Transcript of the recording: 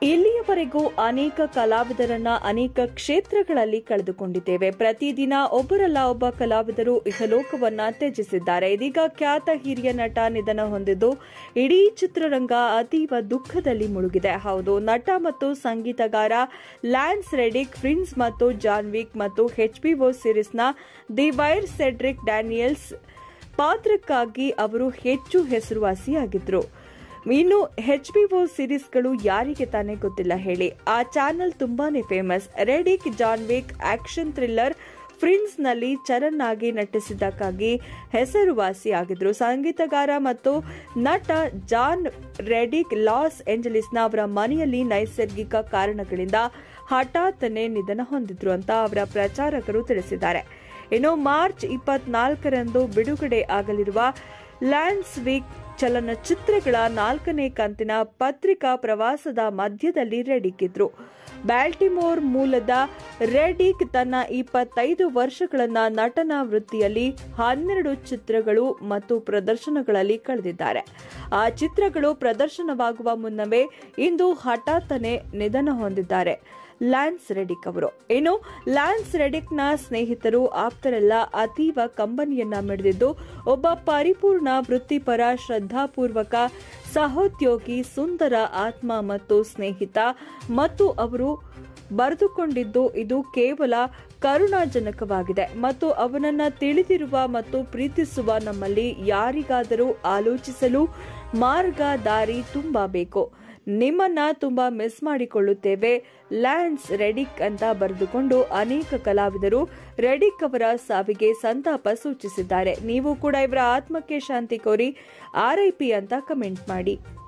ಇಲ್ಲಿಯವರೆಗೂ ಅನೇಕ ಕಲಾವಿದರನ್ನ ಅನೇಕ ಕ್ಷೇತ್ರಗಳಲ್ಲಿ ಕಳೆದುಕೊಂಡಿದ್ದೇವೆ ಪ್ರತಿದಿನ ಒಬ್ಬರಲ್ಲ ಒಬ್ಬ ಕಲಾವಿದರು ಇಹಲೋಕವನ್ನ ತ್ಯಜಿಸಿದ್ದಾರೆ ಇದೀಗ ಖ್ಯಾತ ಹಿರಿಯ ನಟ ನಿಧನ ಹೊಂದಿದ್ದು ಇಡೀ ಚಿತ್ರರಂಗ ಅತೀವ ದುಃಖದಲ್ಲಿ ಮುಳುಗಿದೆ ಹೌದು ನಟ ಮತ್ತು ಸಂಗೀತಗಾರ ಲ್ಯಾನ್ಸ್ ರೆಡಿಕ್ ಫ್ರಿನ್ಸ್ ಮತ್ತು ಜಾನ್ವಿಕ್ ಮತ್ತು ಎಚ್ಬಿಒ ಸಿರೀಸ್ನ ದಿ ವೈರ್ ಸೆಡ್ರಿಕ್ ಡ್ಯಾನಿಯಲ್ಸ್ ಪಾತ್ರಕ್ಕಾಗಿ ಅವರು ಹೆಚ್ಚು ಹೆಸರುವಾಸಿಯಾಗಿದ್ರು ಇನ್ನು ಎಚ್ ಬಿಒ ಸಿರೀಸ್ಗಳು ಯಾರಿಗೆ ತಾನೇ ಗೊತ್ತಿಲ್ಲ ಹೇಳಿ ಆ ಚಾನೆಲ್ ತುಂಬಾನೇ famous Reddick John Wick action thriller Fringe ನಲ್ಲಿ ಚರಣ್ ಆಗಿ ನಟಿಸಿದ್ದಕ್ಕಾಗಿ ಹೆಸರುವಾಸಿಯಾಗಿದ್ರು ಸಂಗೀತಗಾರ ಮತ್ತು ನಟ ಜಾನ್ ರೆಡಿಕ್ ಲಾಸ್ ಏಂಜಲೀಸ್ನ ಅವರ ಮನೆಯಲ್ಲಿ ನೈಸರ್ಗಿಕ ಕಾರಣಗಳಿಂದ ಹಠಾತ್ತನೆ ನಿಧನ ಹೊಂದಿದ್ರು ಅಂತ ಅವರ ಪ್ರಚಾರಕರು ತಿಳಿಸಿದ್ದಾರೆ ಇನ್ನು ಮಾರ್ಚ್ ಇಪ್ಪತ್ನಾಲ್ಕರಂದು ಬಿಡುಗಡೆ ಆಗಲಿರುವ ಲ್ಯಾಂಡ್ಸ್ ವೀಕ್ ಚಲನಚಿತ್ರಗಳ ನಾಲ್ಕನೇ ಕಂತಿನ ಪತ್ರಿಕಾ ಪ್ರವಾಸದ ಮಧ್ಯದಲ್ಲಿ ರೆಡಿಕ್ ಇದ್ರು ಬ್ಯಾಲ್ಟಿಮೋರ್ ಮೂಲದ ರೆಡಿಕ್ ತನ್ನ ಇಪ್ಪತ್ತೈದು ವರ್ಷಗಳನ್ನ ನಟನ ವೃತ್ತಿಯಲ್ಲಿ ಹನ್ನೆರಡು ಚಿತ್ರಗಳು ಮತ್ತು ಪ್ರದರ್ಶನಗಳಲ್ಲಿ ಕಳೆದಿದ್ದಾರೆ ಆ ಚಿತ್ರಗಳು ಪ್ರದರ್ಶನವಾಗುವ ಮುನ್ನವೇ ಇಂದು ಹಠಾತ್ತನೆ ನಿಧನ ಹೊಂದಿದ್ದಾರೆ ಲ್ಯಾನ್ಸ್ ರೆಡಿಕ್ ಅವರು ಇನ್ನು ಲ್ಯಾನ್ಸ್ ರೆಡಿಕ್ನ ಸ್ನೇಹಿತರು ಆಪ್ತರೆಲ್ಲ ಅತೀವ ಕಂಬನಿಯನ್ನ ಮಿಡಿದಿದ್ದು ಒಬ್ಬ ಪರಿಪೂರ್ಣ ವೃತ್ತಿಪರ ಶ್ರದ್ಧಾಪೂರ್ವಕ ಸಹೋದ್ಯೋಗಿ ಸುಂದರ ಆತ್ಮ ಮತ್ತು ಸ್ನೇಹಿತ ಮತ್ತು ಅವರು ಬರೆದುಕೊಂಡಿದ್ದು ಇದು ಕೇವಲ ಕರುಣಾಜನಕವಾಗಿದೆ ಮತ್ತು ಅವನನ್ನ ತಿಳಿದಿರುವ ಮತ್ತು ಪ್ರೀತಿಸುವ ನಮ್ಮಲ್ಲಿ ಯಾರಿಗಾದರೂ ಆಲೋಚಿಸಲು ಮಾರ್ಗ ದಾರಿ ತುಂಬಾ ಬೇಕು ನಿಮ್ಮನ್ನ ತುಂಬಾ ಮಿಸ್ ಮಾಡಿಕೊಳ್ಳುತ್ತೇವೆ ಲ್ಯಾನ್ಸ್ ರೆಡಿಕ್ ಅಂತ ಬರೆದುಕೊಂಡು ಅನೇಕ ಕಲಾವಿದರು ರೆಡಿಕ್ ಅವರ ಸಾವಿಗೆ ಸಂತಾಪ ಸೂಚಿಸಿದ್ದಾರೆ ನೀವು ಕೂಡ ಇವರ ಆತ್ಮಕ್ಕೆ ಶಾಂತಿ ಕೋರಿ ಆರ್ಐಪಿ ಅಂತ ಕಮೆಂಟ್ ಮಾಡಿ